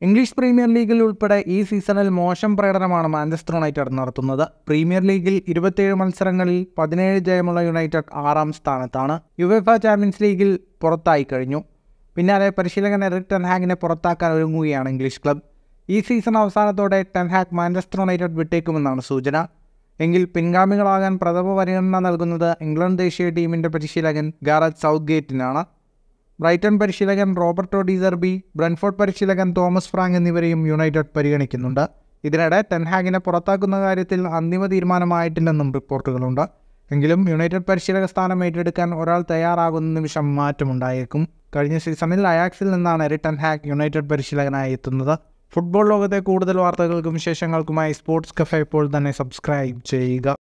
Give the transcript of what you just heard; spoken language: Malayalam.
ഇംഗ്ലീഷ് പ്രീമിയർ ലീഗിൽ ഉൾപ്പെടെ ഈ സീസണിൽ മോശം പ്രകടനമാണ് മാഞ്ചസ്റ്റർ യുണൈറ്റഡ് നടത്തുന്നത് പ്രീമിയർ ലീഗിൽ ഇരുപത്തിയേഴ് മത്സരങ്ങളിൽ പതിനേഴ് ജയമുള്ള യുണൈറ്റഡ് ആറാം സ്ഥാനത്താണ് യുവേഫ ചാമ്പ്യൻസ് ലീഗിൽ പുറത്തായി കഴിഞ്ഞു പിന്നാലെ പരിശീലകൻ എറിക് ടെൻഹാഗിനെ പുറത്താക്കാൻ ഒരുങ്ങുകയാണ് ഇംഗ്ലീഷ് ക്ലബ് ഈ സീസൺ അവസാനത്തോടെ ടെൻഹാഗ് മാഞ്ചസ്റ്റർ യുണൈറ്റഡ് വിട്ടേക്കുമെന്നാണ് സൂചന എങ്കിൽ പിൻഗാമികളാകാൻ പ്രഥമ പരിഗണന നൽകുന്നത് ഇംഗ്ലണ്ട് ദേശീയ ടീമിൻ്റെ പരിശീലകൻ ഗാരറ്റ് സൗത്ത് ഗേറ്റിനാണ് ബ്രൈറ്റൺ പരിശീലകൻ റോബർട്ടോ ഡിസർബി ബ്രൻഫോർഡ് പരിശീലകൻ തോമസ് ഫ്രാങ്ക് എന്നിവരെയും യുണൈറ്റഡ് പരിഗണിക്കുന്നുണ്ട് ഇതിനിടെ ടെൻഹാഗിനെ പുറത്താക്കുന്ന കാര്യത്തിൽ അന്തിമ തീരുമാനമായിട്ടില്ലെന്നും റിപ്പോർട്ടുകളുണ്ട് എങ്കിലും യുണൈറ്റഡ് പരിശീലക സ്ഥാനം ഏറ്റെടുക്കാൻ ഒരാൾ തയ്യാറാകുന്ന നിമിഷം മാറ്റമുണ്ടായേക്കും കഴിഞ്ഞ സീസണിൽ അയാക്സിൽ നിന്നാണ് എറി ടെൻഹാഗ് യുണൈറ്റഡ് പരിശീലകനായി എത്തുന്നത് ഫുട്ബോൾ ലോകത്തെ കൂടുതൽ വാർത്തകൾക്കും വിശേഷങ്ങൾക്കുമായി സ്പോർട്സ് കഫേ ഇപ്പോൾ തന്നെ സബ്സ്ക്രൈബ് ചെയ്യുക